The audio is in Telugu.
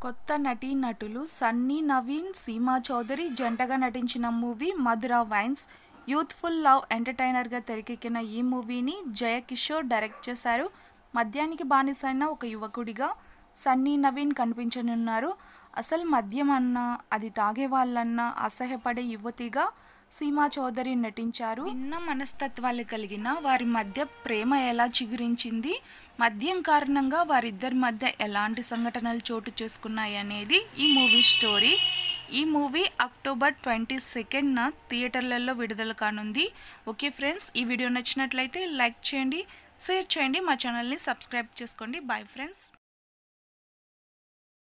కొత్త నటీనటులు సన్నీ నవీన్ సీమా చౌదరి జంటగా నటించిన movie Madhura Wines youthful love ఎంటర్టైనర్గా తెరకెక్కిన ఈ మూవీని జయకిషోర్ డైరెక్ట్ చేశారు మద్యానికి బానిసైన ఒక యువకుడిగా సన్నీ నవీన్ కనిపించనున్నారు అసలు మద్యం అన్నా అది తాగే వాళ్ళన్నా అసహ్యపడే యువతిగా సీమా చౌదరి నటించారు భిన్న మనస్తత్వాలు కలిగిన వారి మధ్య ప్రేమ ఎలా చిగురించింది మద్యం కారణంగా వారిద్దరి మధ్య ఎలాంటి సంఘటనలు చోటు చేసుకున్నాయి అనేది ఈ మూవీ స్టోరీ ఈ మూవీ అక్టోబర్ ట్వంటీ సెకండ్న థియేటర్లలో విడుదల కానుంది ఓకే ఫ్రెండ్స్ ఈ వీడియో నచ్చినట్లయితే లైక్ చేయండి షేర్ చేయండి మా ఛానల్ని సబ్స్క్రైబ్ చేసుకోండి బాయ్ ఫ్రెండ్స్